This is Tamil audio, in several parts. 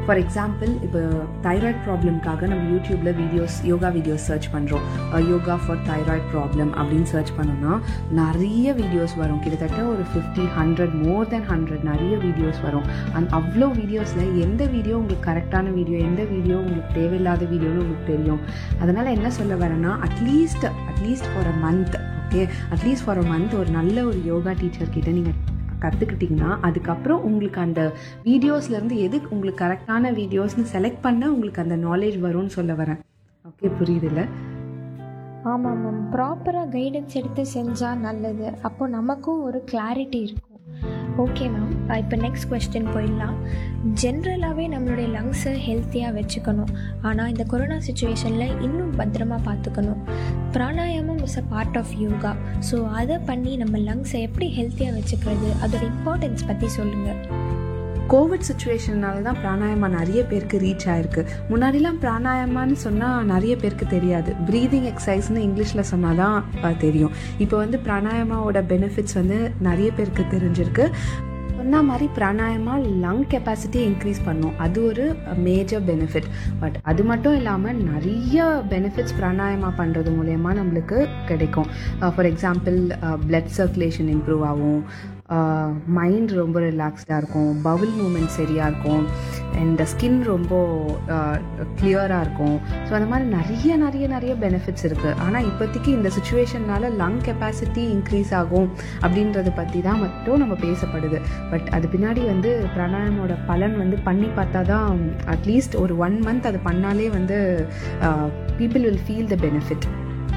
ஃபார் எக்ஸாம்பிள் இப்போ தைராய்ட் ப்ராப்ளம்காக நம்ம யூடியூப்பில் வீடியோஸ் யோகா வீடியோஸ் சர்ச் பண்ணுறோம் யோகா ஃபார் தைராய்ட் ப்ராப்ளம் அப்படின்னு சர்ச் பண்ணோம்னா நிறைய வீடியோஸ் வரும் கிட்டத்தட்ட ஒரு fifty hundred more than hundred நிறைய வீடியோஸ் வரும் அண்ட் அவ்வளோ வீடியோஸில் எந்த வீடியோ உங்களுக்கு கரெக்டான வீடியோ எந்த வீடியோ உங்களுக்கு தேவையில்லாத வீடியோன்னு உங்களுக்கு தெரியும் அதனால் என்ன சொல்ல வரேன்னா at least at least for a month okay at least for a month ஒரு நல்ல ஒரு யோகா டீச்சர் கிட்ட நீங்கள் கற்றுக்கிட்டிங்கன்னா அதுக்கப்புறம் உங்களுக்கு அந்த வீடியோஸ்லேருந்து எது உங்களுக்கு கரெக்டான வீடியோஸ்னு செலக்ட் பண்ண உங்களுக்கு அந்த நாலேஜ் வரும்னு சொல்ல வரேன் ஓகே புரியுதுல்ல ஆமாம் மேம் ப்ராப்பராக கைடன்ஸ் எடுத்து செஞ்சால் நல்லது அப்போ நமக்கும் ஒரு கிளாரிட்டி இருக்கும் ஓகே மேம் இப்போ நெக்ஸ்ட் கொஸ்டின் போயிடலாம் ஜென்ரலாகவே நம்மளுடைய லங்ஸை ஹெல்த்தியாக வச்சுக்கணும் ஆனால் இந்த கொரோனா சுச்சுவேஷனில் இன்னும் பத்திரமா பார்த்துக்கணும் pranayama is a part of yoga so அதை பண்ணி நம்ம லங்ஸை எப்படி ஹெல்த்தியாக வச்சுக்கிறது அதோட இம்பார்ட்டன்ஸ் பற்றி சொல்லுங்கள் கோவிட் சுச்சுவேஷனால தான் பிராணாயமா நிறைய பேருக்கு ரீச் ஆயிருக்கு முன்னாடிலாம் பிராணாயமான்னு சொன்னால் நிறைய பேருக்கு தெரியாது ப்ரீதிங் எக்ஸசைஸ்னு இங்கிலீஷில் சொன்னால் தான் அஹ், தெரியும் இப்போ வந்து பிராணாயமாவோட பெனிஃபிட்ஸ் வந்து நிறைய பேருக்கு தெரிஞ்சிருக்கு சொன்ன மாதிரி பிராணாயமா லங் கெப்பாசிட்டியை இன்க்ரீஸ் பண்ணும் அது ஒரு மேஜர் பெனிஃபிட் பட் அது மட்டும் இல்லாமல் நிறைய பெனிஃபிட்ஸ் பிராணாயமா பண்ணுறது மூலயமா நம்மளுக்கு கிடைக்கும் for example blood circulation improve ஆகும் மைண்ட் ரொம்ப ரிலாக்ஸ்டாக இருக்கும் பவுல் மூமெண்ட் சரியாக இருக்கும் அண்ட் ஸ்கின் ரொம்ப கிளியராக இருக்கும் ஸோ அந்த மாதிரி நிறைய நிறைய நிறைய பெனிஃபிட்ஸ் இருக்குது ஆனால் இப்போதைக்கு இந்த சுச்சுவேஷன்னால லங் கெப்பாசிட்டி இன்க்ரீஸ் ஆகும் அப்படின்றத பற்றி தான் மட்டும் நம்ம பேசப்படுது பட் அது பின்னாடி வந்து பிராணாயமோட பலன் வந்து பண்ணி பார்த்தா தான் அட்லீஸ்ட் ஒரு ஒன் மந்த் அது பண்ணாலே வந்து people will feel the benefit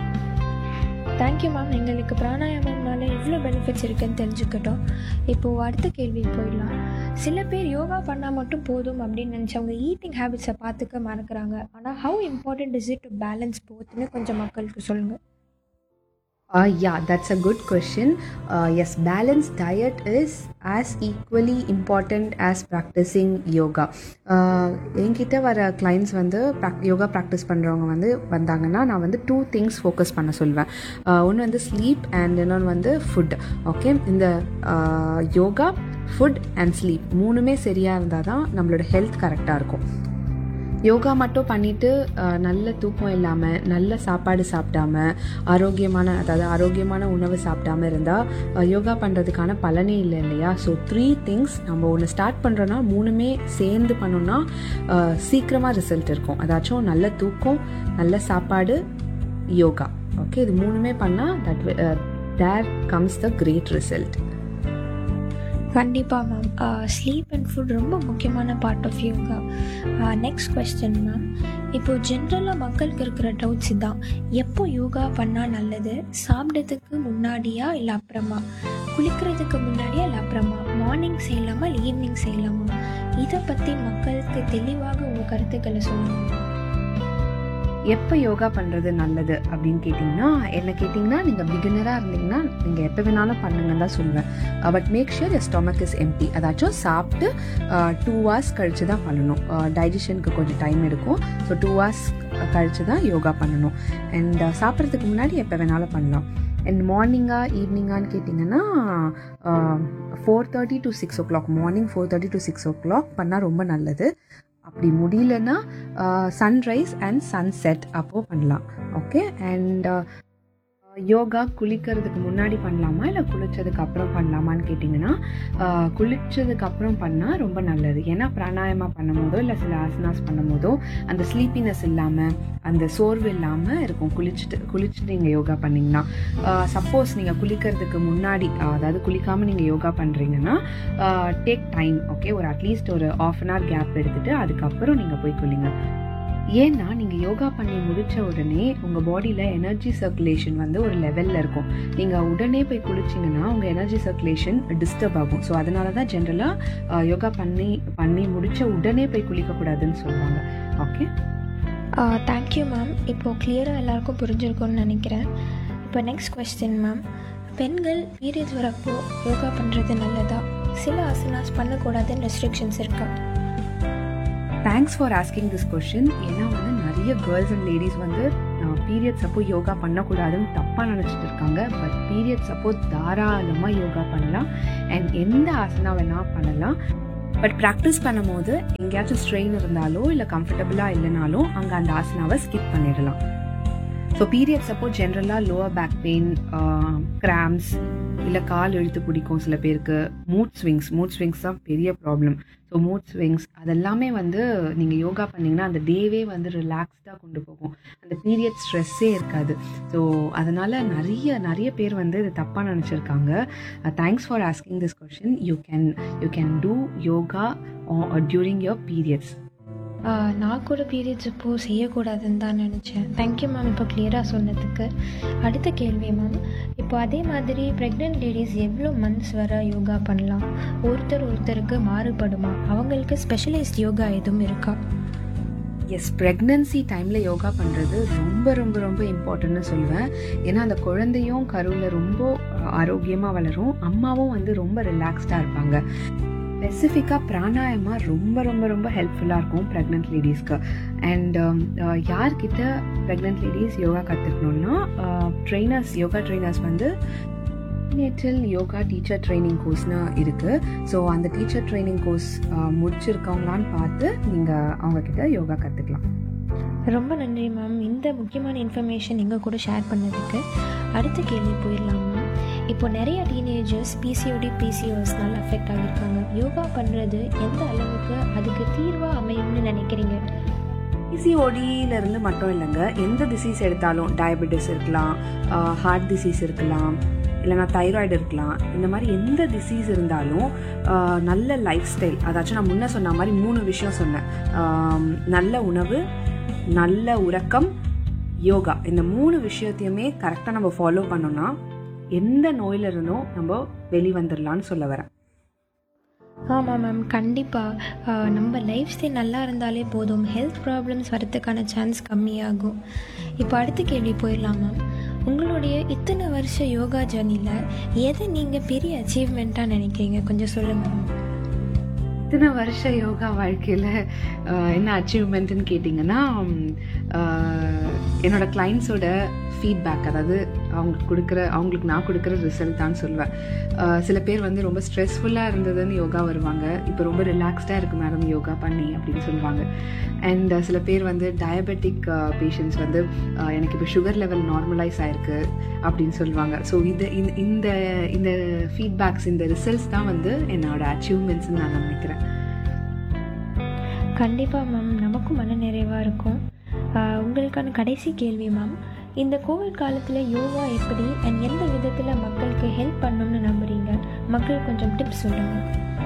thank you ma'am எங்களுக்கு பிராணாயாமம்னால எவ்வளோ பெனிஃபிட்ஸ் இருக்குன்னு தெரிஞ்சுக்கிட்டோம் இப்போது அடுத்த கேள்வி போயிடலாம் சில பேர் யோகா பண்ணால் மட்டும் போதும் அப்படின்னு நினச்சவங்க ஈட்டிங் ஹேபிட்ஸை பார்த்துக்க மறக்கிறாங்க ஆனால் how important is it to balance போத்துன்னு கொஞ்சம் மக்களுக்கு சொல்லுங்கள் Uh, yeah, that's a good question. Uh, yes, balanced diet is as equally important as practicing yoga. Uh, என்கிட்ட வர கிளைண்ட்ஸ் வந்து யோகா ப்ராக்டிஸ் பண்ணுறவங்க வந்து வந்தாங்கன்னா நான் வந்து டூ திங்ஸ் ஃபோக்கஸ் பண்ண சொல்வேன் ஒன்று வந்து ஸ்லீப் அண்ட் இன்னொன்று வந்து ஃபுட் ஓகே இந்த யோகா ஃபுட் அண்ட் ஸ்லீப் மூணுமே சரியாக இருந்தால் தான் நம்மளோட ஹெல்த் கரெக்டாக இருக்கும் யோகா மட்டும் பண்ணிட்டு அஹ், நல்ல தூக்கம் இல்லாமல் நல்ல சாப்பாடு சாப்பிடாம ஆரோக்கியமான அதாவது ஆரோக்கியமான உணவு சாப்பிடாம இருந்தால் யோகா பண்ணுறதுக்கான பலனே இல்லை இல்லையா ஸோ த்ரீ திங்ஸ் நம்ம ஒன்று ஸ்டார்ட் பண்ணுறோன்னா மூணுமே சேர்ந்து பண்ணோம்னா சீக்கிரமாக ரிசல்ட் இருக்கும் அதாச்சும் நல்ல தூக்கம் நல்ல சாப்பாடு யோகா ஓகே இது மூணுமே பண்ணால் that there comes the great result கண்டிப்பாக மேம் ஸ்லீப் அண்ட் ஃபுட் ரொம்ப முக்கியமான part of yoga next question ma'am இப்போது ஜென்ரலாக மக்களுக்கு இருக்கிற டவுட்ஸ் தான் எப்போ யோகா பண்ணால் நல்லது சாப்பிட்றதுக்கு முன்னாடியா இல்லை அப்புறமா குளிக்கிறதுக்கு முன்னாடியா இல்லை அப்புறமா மார்னிங் செய்யலாமா இல்லை ஈவினிங் செய்யலாமா இதை பற்றி மக்களுக்கு தெளிவாக உங்கள் கருத்துக்களை சொல்லுங்கள் எப்போ யோகா பண்ணுறது நல்லது அப்படின்னு கேட்டிங்கன்னா என்ன கேட்டிங்கன்னா நீங்கள் பிகினராக இருந்தீங்கன்னா நீங்கள் எப்போ வேணாலும் பண்ணுங்கன்னு தான் சொல்லுவேன் but make sure a stomach is empty அதாச்சும் சாப்பிட்டு டூ ஹவர்ஸ் கழிச்சு தான் பண்ணணும் டைஜஷனுக்கு கொஞ்சம் டைம் எடுக்கும் ஸோ டூ ஹவர்ஸ் கழிச்சு தான் யோகா பண்ணணும் அண்ட் சாப்பிட்றதுக்கு முன்னாடி எப்போ வேணாலும் பண்ணலாம் அண்ட் மார்னிங்கா ஈவினிங்கான்னு கேட்டிங்கன்னா four thirty to six o'clock morning four thirty to six o'clock பண்ணால் ரொம்ப நல்லது அப்படி முடியலன்னா சன்ரைஸ் அண்ட் சன்செட் அப்போது பண்ணலாம் ஓகே அண்ட் யோகா குளிக்கிறதுக்கு முன்னாடி பண்ணலாமா இல்லை குளிச்சதுக்கு அப்புறம் பண்ணலாமான்னு கேட்டிங்கன்னா ஆஹ், குளிச்சதுக்கு அப்புறம் பண்ணால் ரொம்ப நல்லது ஏன்னா பிராணாயமா பண்ணும் போதோ இல்லை சில ஆசனாஸ் பண்ணும் போதோ அந்த ஸ்லீப்பினஸ் இல்லாமல் அந்த சோர்வு இல்லாமல் இருக்கும் குளிச்சுட்டு குளிச்சுட்டு நீங்கள் யோகா பண்ணிங்கன்னா சப்போஸ் நீங்கள் குளிக்கிறதுக்கு முன்னாடி ஆஹ், அதாவது குளிக்காமல் நீங்கள் யோகா பண்ணுறீங்கன்னா டேக் டைம் ஓகே ஒரு அட்லீஸ்ட் ஒரு ஆஃப் அன் ஹவர் கேப் எடுத்துட்டு அதுக்கப்புறம் நீங்கள் போய் குளிங்க ஏன்னா நீங்கள் யோகா பண்ணி முடிச்ச உடனே உங்கள் பாடியில் எனர்ஜி சர்க்குலேஷன் வந்து ஒரு லெவலில் இருக்கும் நீங்கள் உடனே போய் குளிச்சிங்கன்னா உங்கள் எனர்ஜி சர்க்குலேஷன் டிஸ்டர்ப் ஆகும் ஸோ அதனால தான் ஜென்ரலாக யோகா பண்ணி பண்ணி முடிச்ச உடனே போய் குளிக்கக்கூடாதுன்னு சொல்லுவாங்க ஓகே தேங்க்யூ மேம் இப்போது கிளியராக எல்லாருக்கும் புரிஞ்சிருக்கும்னு நினைக்கிறேன் இப்போ நெக்ஸ்ட் கொஸ்டின் மேம் பெண்கள் பீரியட்ஸ் வரப்போ யோகா பண்ணுறது நல்லதா சில ஆசனாஸ் பண்ணக்கூடாதுன்னு ரெஸ்ட்ரிக்ஷன்ஸ் இருக்கா thanks for asking this question ஏன்னா வந்து நிறைய கேர்ள்ஸ் அண்ட் லேடிஸ் வந்து பீரியட்ஸ் அப்போ யோகா பண்ணக்கூடாதுன்னு தப்பாக நினச்சிட்டு இருக்காங்க பட் பீரியட்ஸ் அப்போ தாராளமாக யோகா பண்ணலாம் அண்ட் எந்த ஆசனா வேணால் பண்ணலாம் பட் ப்ராக்டிஸ் பண்ணும்போது எங்கேயாச்சும் ஸ்ட்ரெயின் இருந்தாலோ இல்லை கம்ஃபர்டபுளாக இல்லைனாலும் அங்கே அந்த ஆசனாவை ஸ்கிப் பண்ணிடலாம் ஸோ பீரியட்ஸ் அப்போ ஜென்ரலாக லோவர் பேக் பெயின் கிராம்ஸ் இல்லை கால் இழுத்து பிடிக்கும் சில பேருக்கு மூட் ஸ்விங்ஸ் மூட் ஸ்விங்ஸ் தான் பெரிய ப்ராப்ளம் ஸோ மூட் ஸ்விங்ஸ் அதெல்லாமே வந்து நீங்கள் யோகா பண்ணிங்கன்னா அந்த டேவே வந்து ரிலாக்ஸ்டாக கொண்டு போகும் அந்த பீரியட் ஸ்ட்ரெஸ்ஸே இருக்காது ஸோ அதனால் நிறைய நிறைய பேர் வந்து இது தப்பாக நினச்சிருக்காங்க thanks for asking this question you can you can do yoga during your periods ah நான் கூட பீரியட்ஸ் இப்போது செய்யக்கூடாதுன்னு தான் நினச்சேன் தேங்க்யூ மேம் இப்போ கிளியராக சொன்னதுக்கு அடுத்த கேள்வி மேம் இப்போ அதே மாதிரி ப்ரெக்னென்ட் லேடிஸ் எவ்வளோ மந்த்ஸ் வர யோகா பண்ணலாம் ஒருத்தர் ஒருத்தருக்கு மாறுபடுமா அவங்களுக்கு ஸ்பெஷலைஸ்ட் யோகா எதுவும் இருக்கா எஸ் ப்ரெக்னன்சி டைமில் யோகா பண்ணுறது ரொம்ப ரொம்ப ரொம்ப இம்பார்ட்டன்ட்னு சொல்லுவேன் ஏன்னா அந்த குழந்தையும் கருவில் ரொம்ப ஆரோக்கியமாக வளரும் அம்மாவும் வந்து ரொம்ப ரிலாக்ஸ்டாக இருப்பாங்க ஸ்பெசிஃபிக்காக பிராணாயமா ரொம்ப ரொம்ப ரொம்ப ஹெல்ப்ஃபுல்லாக இருக்கும் ப்ரெக்னென்ட் லேடிஸ்க்கு அண்ட் யார்கிட்ட ப்ரெக்னென்ட் லேடிஸ் யோகா கற்றுக்கணுன்னா ட்ரெயினர்ஸ் யோகா ட்ரெயினர்ஸ் வந்து நேற்றல் யோகா டீச்சர் ட்ரைனிங் கோர்ஸ்னு இருக்குது ஸோ அந்த டீச்சர் ட்ரைனிங் கோர்ஸ் முடிச்சிருக்கவங்களான்னு பார்த்து நீங்கள் அவங்கக்கிட்ட யோகா கற்றுக்கலாம் ரொம்ப நன்றி மேம் இந்த முக்கியமான இன்ஃபர்மேஷன் எங்கள் கூட ஷேர் பண்ணதுக்கு அடுத்த கேள்வி போயிடலாம் மேம் இப்போ நிறைய டீனேஜர்ஸ் பிசிஓடி பிசிஓஎஸ்னால அஃபெக்ட் ஆகியிருக்காங்க யோகா பண்ணுறது எந்த அளவுக்கு அதுக்கு தீர்வாக அமையும்னு நினைக்கிறீங்க பிசிஓடியிலிருந்து மட்டும் இல்லைங்க எந்த டிசீஸ் எடுத்தாலும் டயபெட்டிஸ் இருக்கலாம் ஹார்ட் டிசீஸ் இருக்கலாம் இல்லைனா தைராய்டு இருக்கலாம் இந்த மாதிரி எந்த டிசீஸ் இருந்தாலும் ஆஹ், நல்ல லைஃப் ஸ்டைல் அதாச்சும் நான் முன்ன சொன்ன மாதிரி மூணு விஷயம் சொன்னேன் ஆம், நல்ல உணவு நல்ல உறக்கம் யோகா இந்த மூணு விஷயத்தையுமே கரெக்டாக நம்ம ஃபாலோ பண்ணோம்னா எந்த நோயில இருந்தும் நம்ம வெளிவந்துடலான்னு சொல்ல வரேன் ஆமாம் மேம் கண்டிப்பாக நம்ம லைஃப் ஸ்டைல் நல்லா இருந்தாலே போதும் ஹெல்த் ப்ராப்ளம்ஸ் வரதுக்கான சான்ஸ் கம்மியாகும் இப்போ அடுத்த கேள்வி போயிடலாம் மேம் உங்களுடைய இத்தனை வருஷ யோகா ஜர்னியில் எதை நீங்கள் பெரிய அச்சீவ்மெண்ட்டாக நினைக்கிறீங்க கொஞ்சம் சொல்லுங்கள் மேம் இத்தனை வருஷ யோகா வாழ்க்கையில் என்ன அச்சீவ்மெண்ட்டுன்னு கேட்டிங்கன்னா உம், ஆஹ், என்னோட கிளைண்ட்ஸோட ஃபீட்பேக் அதாவது அவங்களுக்கு கொடுக்குற அவங்களுக்கு நான் கொடுக்குற ரிசல்ட் தான் சொல்லுவேன் ஆஹ், சில பேர் வந்து ரொம்ப ஸ்ட்ரெஸ்ஃபுல்லாக இருந்ததுன்னு யோகா வருவாங்க இப்போ ரொம்ப ரிலாக்ஸ்டாக இருக்கு மேடம் யோகா பண்ணி அப்படின்னு சொல்லுவாங்க அண்ட் சில பேர் வந்து டயபெட்டிக் பேஷண்ட்ஸ் வந்து ஆஹ், எனக்கு இப்போ சுகர் லெவல் நார்மலைஸ் ஆயிருக்கு அப்படின்னு சொல்லுவாங்க ஸோ இது இந்த- இந்த இந்த ஃபீட்பேக்ஸ் இந்த ரிசல்ட்ஸ் தான் வந்து என்னோட அச்சீவ்மெண்ட்ஸ்னு நான் நினைக்கிறேன் கண்டிப்பாக மேம் நமக்கும் மன நிறைவாக இருக்கும் ஆஹ் உங்களுக்கான கடைசி கேள்வி மேம் இந்த கோவிட் காலத்தில் யோகா எப்படி அண்ட் எந்த விதத்தில் மக்களுக்கு ஹெல்ப் பண்ணணும்னு நம்புறீங்க மக்கள் கொஞ்சம் டிப்ஸ் சொல்லுங்கள்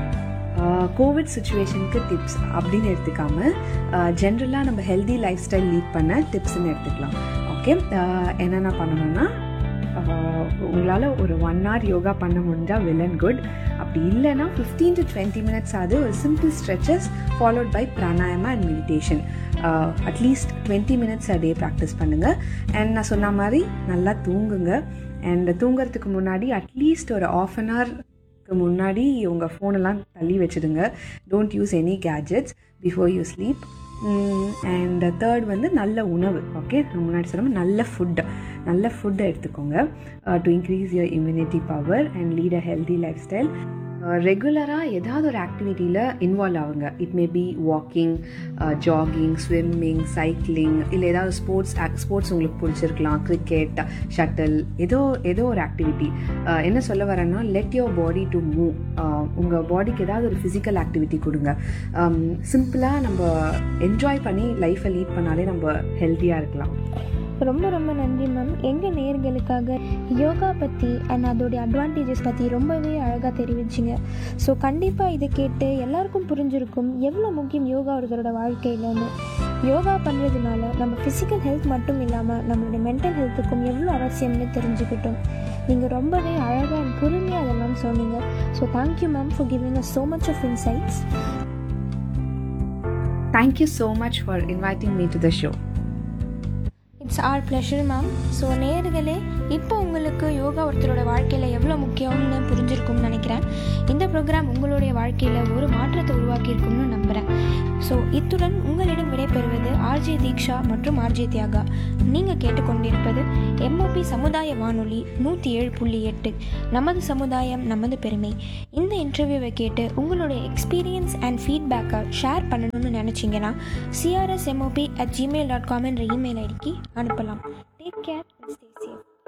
கோவிட் சுச்சுவேஷனுக்கு டிப்ஸ் அப்படின்னு எடுத்துக்காம ஜென்ரலாக நம்ம ஹெல்தி லைஃப் ஸ்டைல் லீட் பண்ண டிப்ஸ்ன்னு எடுத்துக்கலாம் ஓகே என்னென்ன பண்ணணும்னா உங்களால் ஒரு ஒன் hour யோகா பண்ண முடிஞ்சால் வெல் அண்ட் குட் அப்படி இல்லைன்னா ஃபிஃப்டீன் டு டுவெண்ட்டி மினிட்ஸ் ஆகுது ஒரு simple stretches followed by pranayama and meditation at least twenty minutes a day practice பண்ணுங்கள் அண்ட் நான் சொன்ன மாதிரி நல்லா தூங்குங்க அண்ட் தூங்குறதுக்கு முன்னாடி அட்லீஸ்ட் ஒரு ஆஃப் அன் hour க்கு முன்னாடி உங்கள் ஃபோனெல்லாம் தள்ளி வச்சுடுங்க don't use any gadgets before you sleep and third வந்து நல்ல உணவு ஓகே நான் முன்னாடி சொன்ன மாதிரி நல்ல ஃபுட்டு நல்ல ஃபுட்டை எடுத்துக்கோங்க to increase your immunity power and lead a healthy life style ரெகுலராக ஏதாவது ஒரு ஆக்டிவிட்டியில் இன்வால்வ் ஆகுங்க it may be walking jogging swimming cycling இல்லை ஏதாவது ஸ்போர்ட்ஸ் ஸ்போர்ட்ஸ் உங்களுக்கு பிடிச்சிருக்கலாம் கிரிக்கெட் ஷட்டில் ஏதோ ஏதோ ஒரு ஆக்டிவிட்டி என்ன சொல்ல வரேன்னா let your body to move உங்கள் பாடிக்கு ஏதாவது ஒரு ஃபிசிக்கல் ஆக்டிவிட்டி கொடுங்க சிம்பிளாக நம்ம என்ஜாய் பண்ணி லைஃப்பை லீட் பண்ணாலே நம்ம ஹெல்த்தியாக இருக்கலாம் ரொம்ப ரொம்ப நன்றி மேம் எங்கள் நேர்களுக்காக யோகா பற்றி அண்ட் அதோடைய அட்வான்டேஜஸ் பற்றி ரொம்பவே அழகாக தெரிவிச்சிங்க ஸோ கண்டிப்பாக இதை கேட்டு எல்லாருக்கும் புரிஞ்சிருக்கும் எவ்வளோ முக்கியம் யோகா ஒருத்தரோட வாழ்க்கையிலன்னு யோகா பண்ணுறதுனால நம்ம ஃபிசிக்கல் ஹெல்த் மட்டும் இல்லாமல் நம்மளுடைய மென்டல் ஹெல்த்துக்கும் எவ்வளோ அவசியம்னு தெரிஞ்சுக்கிட்டோம் நீங்கள் ரொம்பவே அழகாக அண்ட் பொறுமையாக அதெல்லாம் சொன்னீங்க so thank you ma'am for giving us so much of insights thank you so much for inviting me to the show it's our pleasure ma'am so நேர்களே இப்போ உங்களுக்கு யோகா ஒருத்தரோட வாழ்க்கையில் எவ்வளோ முக்கியம்னு புரிஞ்சிருக்கும்னு நினைக்கிறேன் இந்த ப்ரோக்ராம் உங்களுடைய வாழ்க்கையில் ஒரு மாற்றத்தை உருவாக்கியிருக்கும்னு நம்புகிறேன் ஸோ இத்துடன் உங்களிடம் விடைபெறுவது ஆர்ஜே தீக்ஷா மற்றும் ஆர்ஜே தியாகா நீங்கள் கேட்டுக்கொண்டிருப்பது எம்ஓபி சமுதாய வானொலி நூற்றி ஏழு புள்ளி எட்டு நமது சமுதாயம் நமது பெருமை இந்த இன்டர்வியூவை கேட்டு உங்களுடைய எக்ஸ்பீரியன்ஸ் அண்ட் ஃபீட்பேக்கை ஷேர் பண்ணணும்னு நினச்சிங்கன்னா CRS MOP at Gmail dot com என்ற இமெயில் ஐடிக்கு அனுப்பலாம் take care and stay safe